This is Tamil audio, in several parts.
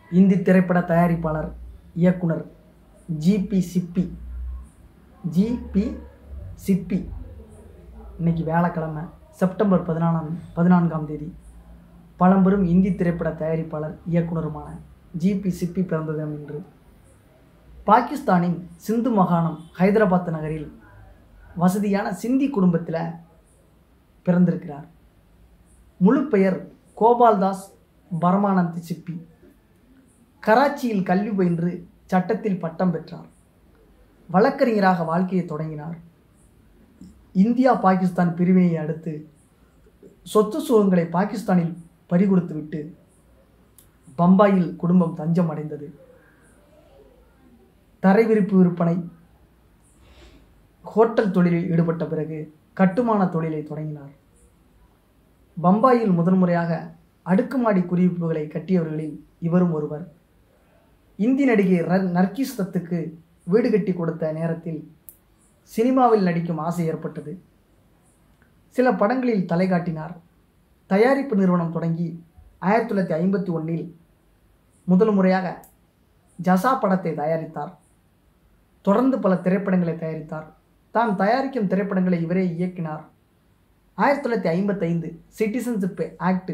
இந்தி திரைப்பட தயாரிப்பாளர் இயக்குனர் ஜிபி சிப்பி ஜிபி சிப்பி இன்னைக்கு வியாழக்கிழமை செப்டம்பர் பதினாலாம் பதினான்காம் தேதி பழம்பெரும் இந்தி திரைப்பட தயாரிப்பாளர் இயக்குனருமான ஜிபி சிப்பி பிறந்த தினம் இன்று பாகிஸ்தானின் சிந்து மாகாணம் ஹைதராபாத் நகரில் வசதியான சிந்தி குடும்பத்தில் பிறந்திருக்கிறார் முழு பெயர் கோபால்தாஸ் பரமானந்த் சிப்பி கராச்சியில் கல்வி பயின்று சட்டத்தில் பட்டம் பெற்றார் வழக்கறிஞராக வாழ்க்கையை தொடங்கினார் இந்தியா பாகிஸ்தான் பிரிவினையை அடுத்து சொத்து சுகங்களை பாகிஸ்தானில் பறிகொடுத்துவிட்டு பம்பாயில் குடும்பம் தஞ்சம் அடைந்தது தரைவிரிப்பு விற்பனை ஹோட்டல் தொழிலில் ஈடுபட்ட பிறகு கட்டுமான தொழிலை தொடங்கினார் பம்பாயில் முதல் முறையாக அடுக்குமாடி குடியிருப்புகளை கட்டியவர்களில் இவரும் ஒருவர் இந்தி நடிகை ர- நர்கிஸ் தத்துக்கு வீடு கட்டி கொடுத்த நேரத்தில் சினிமாவில் நடிக்கும் ஆசை ஏற்பட்டது சில படங்களில் தலை காட்டினார் தயாரிப்பு நிறுவனம் தொடங்கி ஆயிரத்தி தொள்ளாயிரத்தி ஐம்பத்தி ஒன்றில் முதல் முறையாக ஜசா படத்தை தயாரித்தார் தொடர்ந்து பல திரைப்படங்களை தயாரித்தார் தான் தயாரிக்கும் திரைப்படங்களை இவரே இயக்கினார் ஆயிரத்தி தொள்ளாயிரத்தி ஐம்பத்தைந்து சிட்டிசன்ஷிப் ஆக்ட்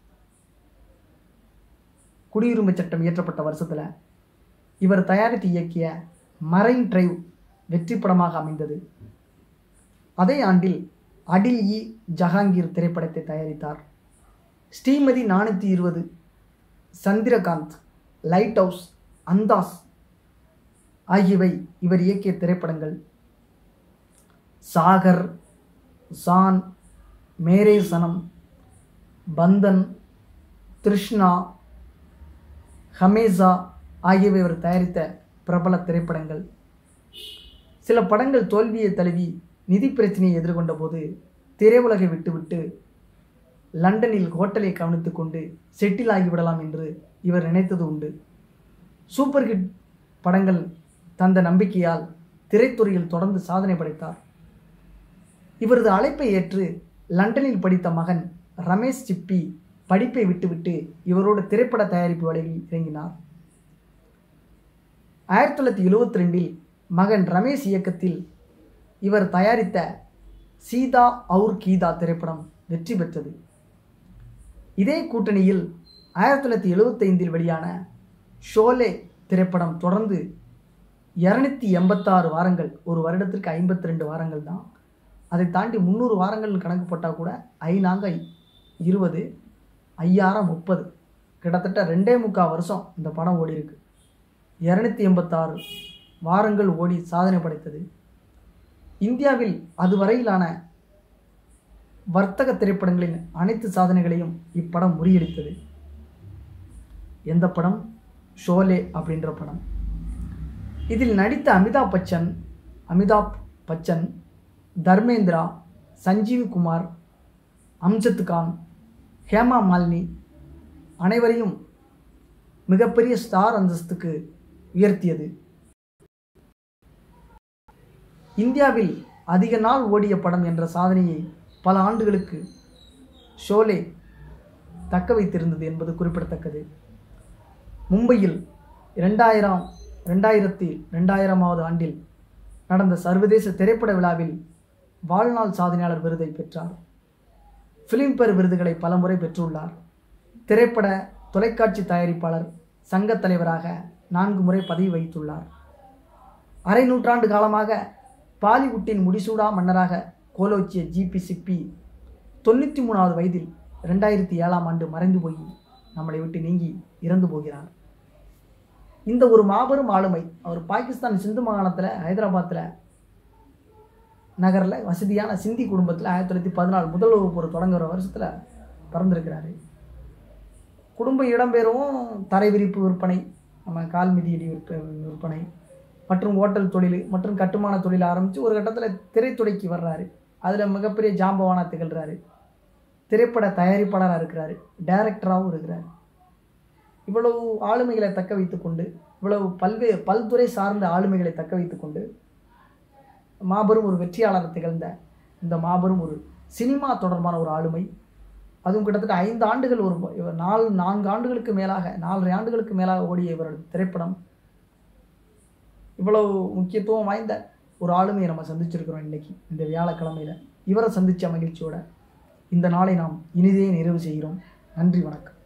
குடியுரிமை சட்டம் இயற்றப்பட்ட வருஷத்தில் இவர் தயாரித்து இயக்கிய மரைன் டிரைவ் வெற்றி படமாக அமைந்தது அதே ஆண்டில் அடில் இ ஜஹாங்கீர் திரைப்படத்தை தயாரித்தார் ஸ்ரீமதி நானூற்றி இருபது சந்திரகாந்த் லைட் ஹவுஸ் அந்தாஸ் ஆகியவை இவர் இயக்கிய திரைப்படங்கள் சாகர் சான் மேரே சனம் பந்தன் திருஷ்ணா ஹமேசா ஆகியவை இவர் தயாரித்த பிரபல திரைப்படங்கள் சில படங்கள் தோல்வியை தழுவி நிதி பிரச்சனையை எதிர்கொண்ட போது திரையுலகை விட்டுவிட்டு லண்டனில் ஹோட்டலை கவனித்துக் கொண்டு செட்டில் ஆகிவிடலாம் என்று இவர் நினைத்தது உண்டு சூப்பர் ஹிட் படங்கள் தந்த நம்பிக்கையால் திரைத்துறையில் தொடர்ந்து சாதனை படைத்தார் இவரது அழைப்பை ஏற்று லண்டனில் படித்த மகன் ரமேஷ் சிப்பி படிப்பை விட்டுவிட்டு இவரோட திரைப்பட தயாரிப்பு வேலையில் இறங்கினார் ஆயிரத்தி தொள்ளாயிரத்தி எழுவத்தி ரெண்டில் மகன் ரமேஷ் இயக்கத்தில் இவர் தயாரித்த சீதா அவுர் கீதா திரைப்படம் வெற்றி பெற்றது இதே கூட்டணியில் ஆயிரத்தி தொள்ளாயிரத்தி எழுவத்தைந்தில் வெளியான ஷோலே திரைப்படம் தொடர்ந்து இரநூத்தி எண்பத்தாறு வாரங்கள் ஒரு வருடத்திற்கு ஐம்பத்தி ரெண்டு வாரங்கள் தான் அதை தாண்டி முந்நூறு வாரங்கள் கணக்கு போட்டால் கூட ஐநாங்க இருபது ஐயாயிரம் முப்பது கிட்டத்தட்ட ரெண்டே முக்கால் வருஷம் இந்த படம் ஓடி இருக்கு இரநூத்தி எண்பத்தாறு வாரங்கள் ஓடி சாதனை படைத்தது இந்தியாவில் அதுவரையிலான வர்த்தக திரைப்படங்களின் அனைத்து சாதனைகளையும் இப்படம் முறியடித்தது எந்த படம் ஷோலே அப்படின்ற படம் இதில் நடித்த அமிதாப் பச்சன் அமிதாப் பச்சன் தர்மேந்திரா சஞ்சீவ் குமார் அம்ஜத் கான் ஹேமா மாலினி அனைவரையும் மிகப்பெரிய ஸ்டார் அந்தஸ்துக்கு உயர்த்தியது இந்தியாவில் அதிக நாள் ஓடிய படம் என்ற சாதனையை பல ஆண்டுகளுக்கு ஷோலே தக்க வைத்திருந்தது என்பது குறிப்பிடத்தக்கது மும்பையில் இரண்டாயிரம் ரெண்டாயிரத்தி ரெண்டாயிரமாவது ஆண்டில் நடந்த சர்வதேச திரைப்பட விழாவில் வாழ்நாள் சாதனையாளர் விருதை பெற்றார் ஃபிலிம்பேர் விருதுகளை பலமுறை பெற்றுள்ளார் திரைப்பட தொலைக்காட்சி தயாரிப்பாளர் சங்கத் தலைவராக நான்கு முறை பதவி வகித்துள்ளார் அரை நூற்றாண்டு காலமாக பாலிவுட்டின் முடிசூடா மன்னராக கோலோச்சிய ஜிபி சிப்பி தொண்ணூற்றி மூணாவது வயதில் ரெண்டாயிரத்தி ஏழாம் ஆண்டு மறைந்து போய் நம்மளை விட்டு நீங்கி இறந்து போகிறார் இந்த ஒரு மாபெரும் ஆளுமை அவர் பாகிஸ்தான் சிந்து மாகாணத்தில் ஹைதராபாத்தில் நகரில் வசதியான சிந்தி குடும்பத்தில் ஆயிரத்தி தொள்ளாயிரத்தி பதினாலு முதல் வகுப்பு ஒரு தொடங்குற வருஷத்தில் பிறந்திருக்கிறாரு குடும்ப இடம்பெயரவும் தரை விரிப்பு விற்பனை நம்ம கால் மிதியடி விற்ப விற்பனை மற்றும் ஓட்டல் தொழில் மற்றும் கட்டுமான தொழில் ஆரம்பித்து ஒரு கட்டத்தில் திரைத்துறைக்கு வர்றாரு அதில் மிகப்பெரிய ஜாம்பவானா திகழ்கிறாரு திரைப்பட தயாரிப்பாளராக இருக்கிறாரு டைரக்டராகவும் இருக்கிறார் இவ்வளவு ஆளுமைகளை தக்க வைத்துக்கொண்டு இவ்வளவு பல்வேறு பல்துறை சார்ந்த ஆளுமைகளை தக்க வைத்துக்கொண்டு மாபெரும் ஒரு வெற்றியாளர் திகழ்ந்த இந்த மாபெரும் ஒரு சினிமா தொடர்பான ஒரு ஆளுமை அதுவும் கிட்டத்தட்ட ஐந்து ஆண்டுகள் ஒரு இவர் நாலு நான்கு ஆண்டுகளுக்கு மேலாக நாலரை ஆண்டுகளுக்கு மேலாக ஓடிய இவரது திரைப்படம் இவ்வளவு முக்கியத்துவம் வாய்ந்த ஒரு ஆளுமையை நம்ம சந்திச்சிருக்கிறோம் இன்னைக்கு இந்த வியாழக்கிழமையில் இவரை சந்தித்த மகிழ்ச்சியோட இந்த நாளை நாம் இனிதே நிறைவு செய்கிறோம் நன்றி வணக்கம்